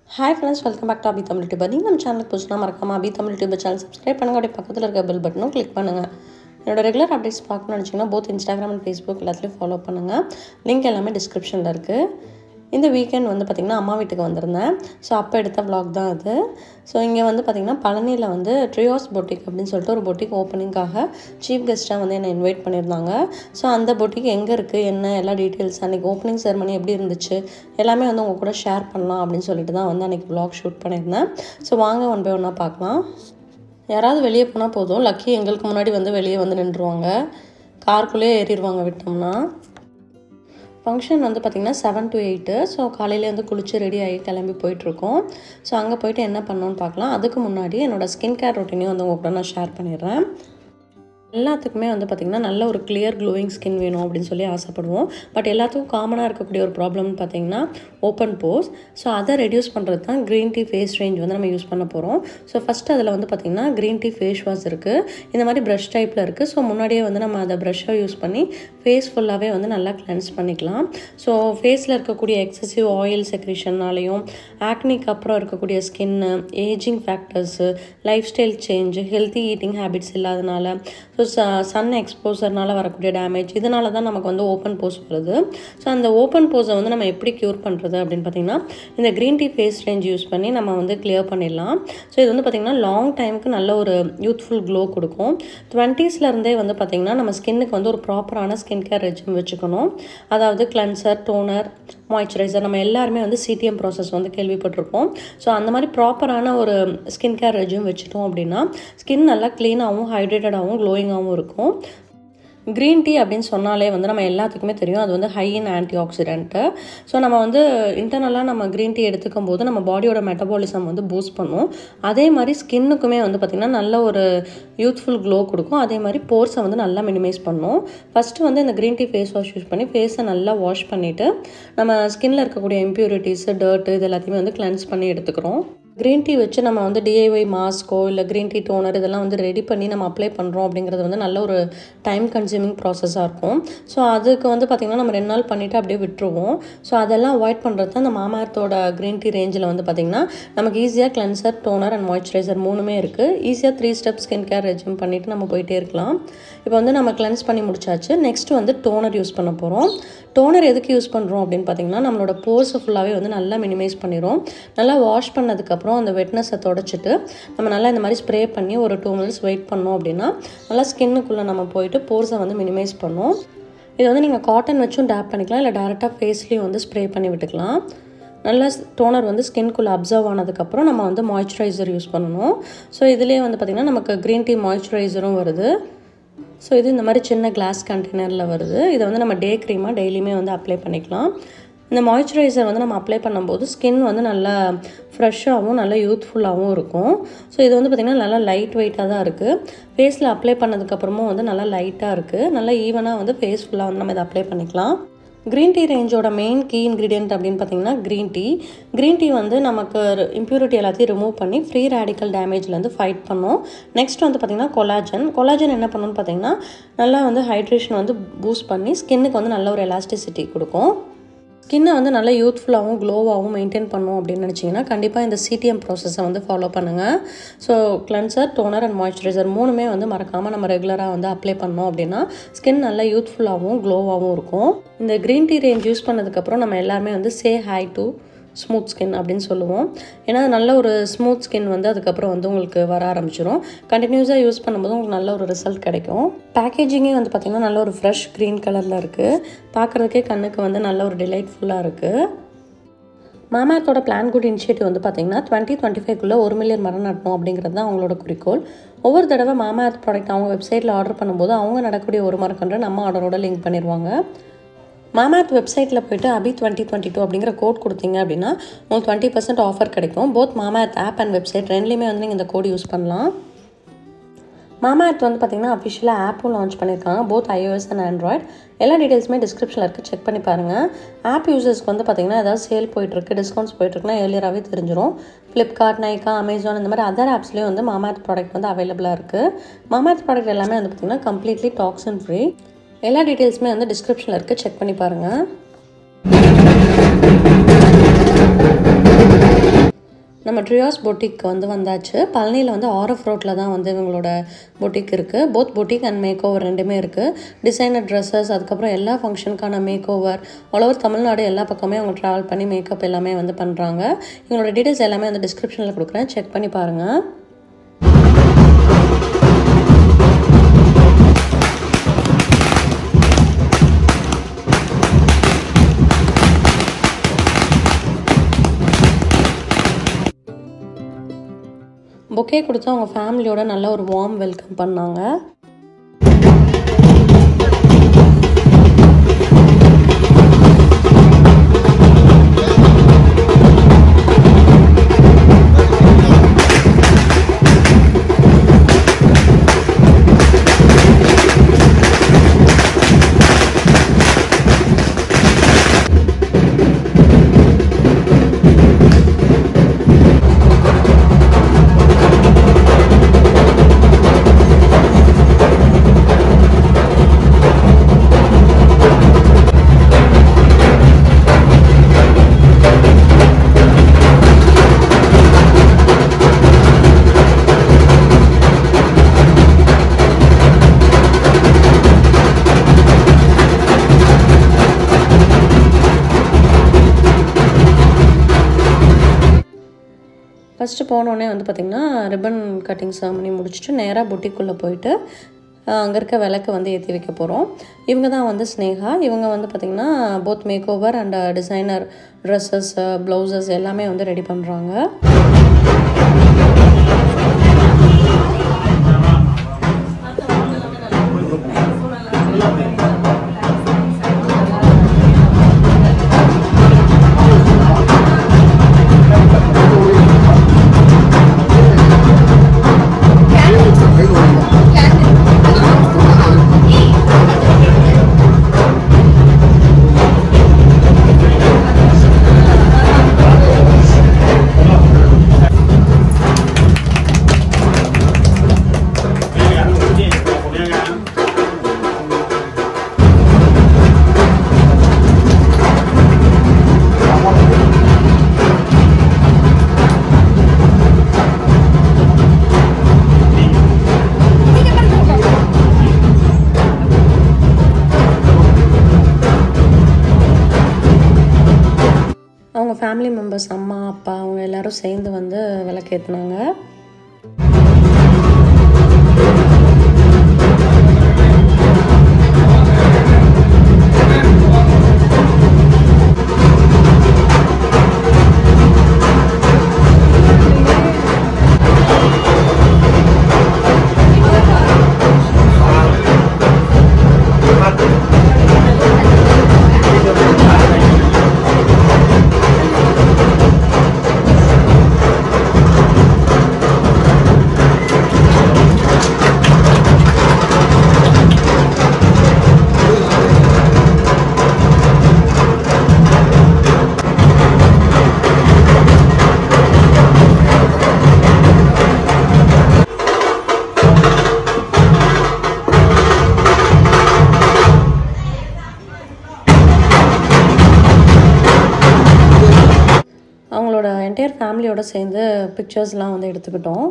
hi friends welcome back to Abi Tamil YouTuber நீங்கள் நம்ம சேனலுக்கு புதுசுனா மறக்காம Abi Tamil YouTuber channel subscribe பண்ணுங்க அப்படியே பக்கத்தில் இருக்க பெல் பட்டனும் கிளிக் பண்ணுங்கள் என்னோட ரெகுலர் அப்டேட்ஸ் பார்க்கணும்னு நினச்சிங்கன்னா போத் இன்ஸ்டாகிராம் அண்ட் ஃபேஸ்புக் எல்லாத்துலேயும் ஃபாலோ பண்ணுங்கள் லிங்க் எல்லாமே டிஸ்கிரிப்ஷனில் இருக்குது இந்த வீக்கெண்ட் வந்து பார்த்திங்கன்னா அம்மா வீட்டுக்கு வந்திருந்தேன் ஸோ அப்போ எடுத்த vlog தான் அது ஸோ இங்கே வந்து பார்த்திங்கன்னா பழனியில் வந்து ட்ரியோஸ் பொட்டிக் அப்படின்னு சொல்லிட்டு ஒரு பொட்டிக் ஓப்பனிங்காக சீஃப் கெஸ்ட்டாக வந்து என்னை இன்வைட் பண்ணியிருந்தாங்க ஸோ அந்த பொட்டிக் எங்கே இருக்குது என்ன எல்லா டீட்டெயில்ஸ் அன்றைக்கி ஓப்பனிங் செரமனி எப்படி இருந்துச்சு எல்லாமே வந்து உங்கள் கூட ஷேர் பண்ணலாம் அப்படின்னு சொல்லிட்டு தான் வந்து அன்றைக்கி vlog ஷூட் பண்ணியிருந்தேன் ஸோ வாங்க ஒன் பை ஒன்னாக பார்க்கலாம் யாராவது வெளியே போனால் போதும் லக்கி எங்களுக்கு முன்னாடி வந்து வெளியே வந்து நின்றுவாங்க காருக்குள்ளேயே ஏறிடுவாங்க விட்டோம்னா ஃபங்க்ஷன் வந்து பார்த்திங்கன்னா செவன் டு எயிட்டு ஸோ காலையில வந்து குளிச்சு ரெடி ஆகி கிளம்பி போயிட்டுருக்கோம் ஸோ அங்கே போயிட்டு என்ன பண்ணோன்னு பார்க்கலாம் அதுக்கு முன்னாடி என்னோடய ஸ்கின் கேர் ரொட்டீனையும் வந்து உங்க கூட நான் ஷேர் பண்ணிடுறேன் எல்லாத்துக்குமே வந்து பார்த்திங்கன்னா நல்ல ஒரு கிளியர் க்ளோயிங் ஸ்கின் வேணும் அப்படின்னு சொல்லி ஆசைப்படுவோம் பட் எல்லாத்துக்கும் காமனாக இருக்கக்கூடிய ஒரு ப்ராப்ளம்னு பார்த்தீங்கன்னா ஓப்பன் போஸ் ஸோ அதை ரெடியூஸ் பண்ணுறது தான் க்ரீன் டீ ஃபேஸ் ரேஞ்ச் வந்து நம்ம யூஸ் பண்ண போகிறோம் ஸோ ஃபஸ்ட்டு அதில் வந்து பார்த்திங்கன்னா க்ரீன் டீ ஃபேஸ் வாஷ் இருக்குது இந்த மாதிரி ப்ரஷ் டைப்பில் இருக்குது ஸோ முன்னாடியே வந்து நம்ம அதை ப்ரஷ்ஷை யூஸ் பண்ணி ஃபேஸ் ஃபுல்லாகவே வந்து நல்லா கிளென்ஸ் பண்ணிக்கலாம் ஸோ ஃபேஸில் இருக்கக்கூடிய எக்ஸசிவ் ஆயில் செக்ரிஷன்னாலையும் ஆக்னிக்கு அப்புறம் இருக்கக்கூடிய skin ageing factors lifestyle change healthy eating habits இல்லாதனால ஸோ ச சன் எக்ஸ்போசர்னால வரக்கூடிய டேமேஜ் இதனால தான் நமக்கு வந்து ஓப்பன் போஸ் வருது ஸோ அந்த ஓப்பன் போஸை வந்து நம்ம எப்படி க்யூர் பண்ணுறது அப்படின்னு பார்த்தீங்கன்னா இந்த green tea face range use பண்ணி நம்ம வந்து கிளியர் பண்ணிடலாம் ஸோ இது வந்து பார்த்திங்கன்னா லாங் டைமுக்கு நல்ல ஒரு யூத்ஃபுல் க்ளோ கொடுக்கும் டுவெண்ட்டீஸ்லேருந்தே வந்து பார்த்திங்கன்னா நம்ம ஸ்கின்னுக்கு வந்து ஒரு ப்ராப்பரான ஸ்கின் கேர் ரெஜிம் வச்சுக்கணும் அதாவது கிளென்சர் டோனர் மாய்ஸ்சரைசர் நம்ம எல்லாருமே வந்து சிடிஎம் ப்ராசஸ் வந்து கேள்விப்பட்டிருப்போம் ஸோ அந்த மாதிரி ப்ராப்பரான ஒரு ஸ்கின் கேர் ரெஜிம் வச்சுட்டோம் அப்படின்னா ஸ்கின் நல்லா க்ளீனாகவும் ஹைட்ரேட்டடாகவும் க்ளோயிங்காகவும் இருக்கும் க்ரீன் டீ அப்படின்னு சொன்னாலே வந்து நம்ம எல்லாத்துக்குமே தெரியும் அது வந்து high in antioxidant so நம்ம வந்து இன்டர்னலாக நம்ம க்ரீன் டீ எடுத்துக்கும் போது நம்ம பாடியோட மெட்டபாலிசம் வந்து பூஸ்ட் பண்ணும் அதே மாதிரி ஸ்கின்னுக்குமே வந்து பார்த்திங்கன்னா நல்ல ஒரு யூத்ஃபுல் க்ளோ கொடுக்கும் அதே மாதிரி போர்ஸை வந்து நல்லா மினிமைஸ் பண்ணும் ஃபஸ்ட்டு வந்து இந்த green tea face wash use பண்ணி ஃபேஸை நல்லா வாஷ் பண்ணிவிட்டு நம்ம ஸ்கின்னில் இருக்கக்கூடிய இம்ப்யூரிட்டிஸ் டர்ட்டு இது எல்லாத்தையுமே வந்து கிளென்ஸ் பண்ணி எடுத்துக்கிறோம் க்ரீன் டீ வச்சு நம்ம வந்து டிஐஒய் மாஸ்க்கோ இல்லை க்ரீன் டீ டோனர் இதெல்லாம் வந்து ரெடி பண்ணி நம்ம அப்ளை பண்ணுறோம் அப்படிங்கிறது வந்து நல்ல ஒரு டைம் கன்சியூமிங் ப்ராசஸாக இருக்கும் ஸோ அதுக்கு வந்து பார்த்திங்கன்னா நம்ம ரெண்டு நாள் பண்ணிவிட்டு அப்படியே விட்டுருவோம் ஸோ அதெல்லாம் அவாய்ட் பண்ணுறது தான் இந்த மாமார்த்தோட க்ரீன் டீ ரேஞ்சில் வந்து பார்த்திங்கன்னா நமக்கு ஈஸியாக கிளென்சர் டோனர் அண்ட் மாய்ஸ்சரைசர் மூணுமே இருக்குது ஈஸியாக three step skin care regime பண்ணிவிட்டு நம்ம போயிட்டே இருக்கலாம் இப்போ வந்து நம்ம கிளென்ஸ் பண்ணி முடிச்சாச்சு நெக்ஸ்ட் வந்து டோனர் யூஸ் பண்ண போகிறோம் டோனர் எதுக்கு யூஸ் பண்ணுறோம் அப்படின்னு பார்த்திங்கன்னா நம்மளோட போர்ஸை ஃபுல்லாகவே வந்து நல்லா மினிமைஸ் பண்ணிடும் நல்லா வாஷ் பண்ணதுக்கப்புறம் அந்த வெட்னஸை தொடச்சிட்டு நம்ம நல்லா இந்த மாதிரி ஸ்ப்ரே பண்ணி ஒரு டூ மினிட்ஸ் வெயிட் பண்ணோம் அப்படின்னா நல்லா ஸ்கின்னுக்குள்ளே நம்ம போயிட்டு போர்ஸை வந்து மினிமைஸ் பண்ணும் இது வந்து நீங்கள் காட்டன் வச்சும் டேப் பண்ணிக்கலாம் இல்லை டேரெக்டாக ஃபேஸ்லேயும் வந்து ஸ்ப்ரே பண்ணி விட்டுக்கலாம் நல்லா டோனர் வந்து ஸ்கின்குள்ளே அப்சர்வ் ஆனதுக்கப்புறம் நம்ம வந்து மாய்ஸ்சரைசர் யூஸ் பண்ணணும் ஸோ இதுலேயே வந்து பார்த்திங்கன்னா நமக்கு க்ரீன் டீ மாய்ஸ்சரைசரும் வருது ஸோ இது இந்த மாதிரி சின்ன கிளாஸ் கண்டெய்னரில் வருது இதை வந்து நம்ம டே க்ரீமாக டெய்லியுமே வந்து அப்ளை பண்ணிக்கலாம் இந்த மாய்ஸ்சரைசர் வந்து நம்ம அப்ளை பண்ணும்போது ஸ்கின் வந்து நல்லா ஃப்ரெஷ்ஷாகவும் நல்லா யூத்ஃபுல்லாகவும் இருக்கும் ஸோ இது வந்து பார்த்திங்கன்னா நல்லா லைட் வெயிட்டாக தான் இருக்குது ஃபேஸில் அப்ளை பண்ணதுக்கப்புறமும் வந்து நல்லா லைட்டாக இருக்குது நல்லா ஈவனாக வந்து ஃபேஸ் ஃபுல்லாக வந்து நம்ம இதை அப்ளை பண்ணிக்கலாம் க்ரீன் டீ ரேஞ்சோட மெயின் கீ இன்க்ரீடியன்ட் அப்படின்னு பார்த்தீங்கன்னா க்ரீன் டீ க்ரீன் டீ வந்து நமக்கு இம்ப்யூரிட்டி எல்லாத்தையும் ரிமூவ் பண்ணி ஃப்ரீ ரேடிக்கல் டேமேஜ்லேருந்து ஃபைட் பண்ணும் நெக்ஸ்ட் வந்து பார்த்திங்கன்னா கொலாஜன் கொலாஜன் என்ன பண்ணுன்னு பார்த்தீங்கன்னா நல்லா வந்து ஹைட்ரேஷன் வந்து பூஸ்ட் பண்ணி ஸ்கின்னுக்கு வந்து நல்ல ஒரு எலாஸ்டிசிட்டி கொடுக்கும் ஸ்கின்னை வந்து நல்லா யூத்ஃபுல்லாகவும் க்ளோவாகவும் மெயின்டைன் பண்ணும் அப்படின்னு நினச்சிங்கன்னா கண்டிப்பாக இந்த சிடிஎம் ப்ராசஸை வந்து ஃபாலோ பண்ணுங்கள் so cleanser toner and moisturiser மூணுமே வந்து மறக்காமல் நம்ம ரெகுலராக வந்து அப்ளை பண்ணோம் அப்படின்னா ஸ்கின் நல்லா யூத்ஃபுல்லாகவும் க்ளோவாகவும் இருக்கும் இந்த க்ரீன் டீ ரேஞ்ச் யூஸ் பண்ணதுக்கப்புறம் நம்ம எல்லாருமே வந்து say hi to smooth skin அப்படின்னு சொல்லுவோம் ஏன்னா நல்ல ஒரு ஸ்மூத் ஸ்கின் வந்து அதுக்கப்புறம் வந்து உங்களுக்கு வர ஆரம்பிச்சிடும் கண்டினியூஸாக யூஸ் பண்ணும்போது உங்களுக்கு நல்ல ஒரு ரிசல்ட் கிடைக்கும் பேக்கேஜிங்கே வந்து பார்த்திங்கன்னா நல்ல ஒரு ஃப்ரெஷ் க்ரீன் கலரில் இருக்குது பார்க்குறதுக்கே கண்ணுக்கு வந்து நல்ல ஒரு டிலைட்ஃபுல்லாக இருக்குது மாமாத்தோட பிளான் குட் இனிஷியேட்டிவ் வந்து பார்த்திங்கன்னா டுவெண்ட்டி டுவெண்ட்டி ஃபைவ்க்குள்ளே ஒரு மில்லியன் மரம் நடணும் அப்படிங்கிறது தான் அவங்களோட குறிக்கோள் ஒவ்வொரு தடவை மாமா ப்ராடக்ட் அவங்க வெப்சைட்டில் ஆர்டர் பண்ணும்போது அவங்க நடக்கக்கூடிய ஒரு மரக்கன்று நம்ம ஆர்டரோட லிங்க் பண்ணிடுவாங்க மாமாத் வெப்சைட்டில் போய்ட்டு அபி டுவெண்ட்டி டுவெண்ட்டி டூ அப்படிங்கிற கோட் கொடுத்தீங்க அப்படின்னா உங்களுக்கு டுவெண்ட்டி பர்சன்ட் ஆஃபர் கிடைக்கும் both Mamaearth app and website ரெண்டுலேயுமே வந்து நீங்கள் இந்த கோட் யூஸ் பண்ணலாம் மாமா ஆப் வந்து பார்த்திங்கன்னா அஃபிஷியலாக ஆப்பும் லான்ச் பண்ணியிருக்காங்க போத் iOS அண்ட் ஆண்ட்ராய்ட் எல்லா டீட்டெயில்ஸுமே டிஸ்கிரிப்ஷனில் இருக்குது செக் பண்ணி பாருங்கள் ஆப் யூசர்ஸ்க்கு வந்து பார்த்திங்கன்னா ஏதாவது சேல் போயிட்டுருக்கு டிஸ்கவுண்ட்ஸ் போயிட்டுருக்குன்னா ஏர்லியராகவே தெரிஞ்சிடும் ஃப்ளிப்கார்ட் நைக்கா அமேசான் இந்த மாதிரி அதர் ஆப்ஸ்லேயும் வந்து மாமாத் ப்ராடக்ட் வந்து அவைலபிளாக இருக்குது மாமாத் ப்ராடக்ட் எல்லாமே வந்து பார்த்திங்கன்னா கம்ப்ளீட்லி டாக்ஸின் ஃப்ரீ எல்லா டீட்டெயில்ஸுமே வந்து டிஸ்கிரிப்ஷனில் இருக்குது செக் பண்ணி பாருங்கள் நம்ம ட்ரியாஸ் பொட்டிக் வந்து வந்தாச்சு பழனியில் வந்து ஆரஃப் ரோட்டில் தான் வந்து இவங்களோட பொட்டிக் இருக்குது both boutique and makeover ரெண்டுமே இருக்குது டிசைனர் ட்ரெஸ்ஸஸ் அதுக்கப்புறம் எல்லா ஃபங்க்ஷனுக்கான makeover all over Tamil Nadu எல்லா பக்கமே அவங்க ட்ராவல் பண்ணி மேக்கப் எல்லாமே வந்து பண்ணுறாங்க இவங்களோட டீட்டெயில்ஸ் எல்லாமே வந்து டிஸ்கிரிப்ஷனில் கொடுக்குறேன் செக் பண்ணி பாருங்கள் பொக்கே கொடுத்து அவங்க ஃபேமிலியோட நல்ல ஒரு வார்ம் வெல்கம் பண்ணாங்க ஃபஸ்ட்டு போனோடனே வந்து பார்த்திங்கன்னா ரிப்பன் கட்டிங் செரமனி முடிச்சுட்டு நேராக பொட்டிக்குள்ளே போயிட்டு அங்கே இருக்க விளக்கு வந்து ஏற்றி வைக்க போகிறோம் இவங்க தான் வந்து ஸ்னேகா இவங்க வந்து பார்த்திங்கன்னா both makeover and designer dresses blouses எல்லாமே வந்து ரெடி பண்ணுறாங்க அவங்க ஃபேமிலி மெம்பர்ஸ் அம்மா அப்பா அவங்க எல்லாரும் சேர்ந்து வந்து விளக்கேற்றுனாங்க அவங்களோட என்டையர் ஃபேமிலியோட சேர்ந்து பிக்சர்ஸ்லாம் வந்து எடுத்துக்கிட்டோம்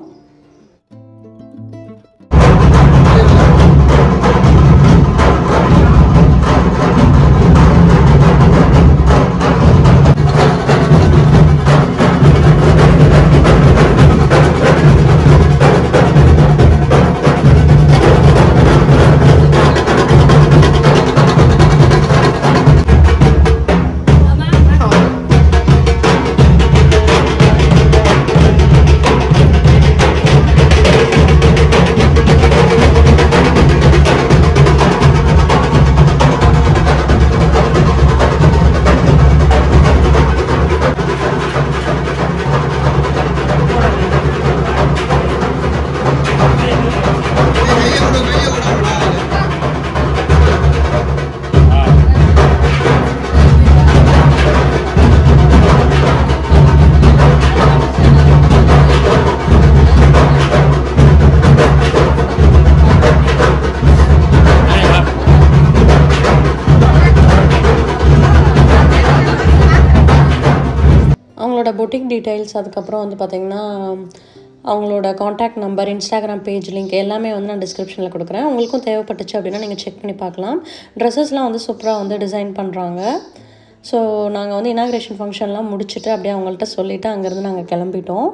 பொட்டிக் டீட்டெயில்ஸ் அதுக்கப்புறம் வந்து பார்த்திங்கன்னா அவங்களோட contact number Instagram page link எல்லாமே வந்து நான் டிஸ்கிரிப்ஷனில் கொடுக்குறேன் உங்களுக்கும் தேவைப்பட்டுச்சு அப்படின்னா நீங்கள் செக் பண்ணி பார்க்கலாம் ட்ரெஸ்ஸஸ்லாம் வந்து சூப்பராக வந்து டிசைன் பண்ணுறாங்க ஸோ நாங்கள் வந்து இனாக்ரேஷன் ஃபங்க்ஷன்லாம் முடிச்சுட்டு அப்படியே அவங்கள்ட்ட சொல்லிவிட்டு அங்கேருந்து நாங்கள் கிளம்பிட்டோம்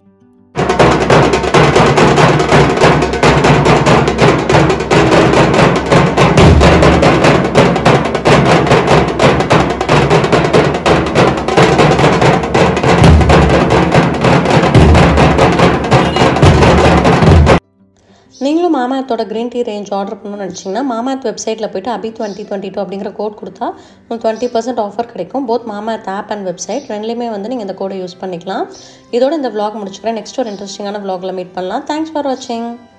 நீங்களும் மாமாத்தோட க்ரீன் டீ ரேஞ்ச் ஆர்டர் பண்ணணும்னு நினச்சிங்கன்னா மாமாத் வெப்சைட்டில் போய்ட்டு அபி டுவெண்ட்டி டுவெண்ட்டி டூ அப்படிங்கிற கோட் கொடுத்தா உங்களுக்கு டுவெண்ட்டி பர்சன்ட் ஆஃபர் கிடைக்கும் both Mamaearth app and website ரெண்டுலேயுமே வந்து நீங்கள் இந்த கோடை யூஸ் பண்ணிக்கலாம் இதோட இந்த vlog முடிச்சுக்கிறேன் நெக்ஸ்ட் ஒரு இன்ட்ரெஸ்டிங்கான vlogல மீட் பண்ணலாம் தேங்க்ஸ் ஃபார் வாட்சிங்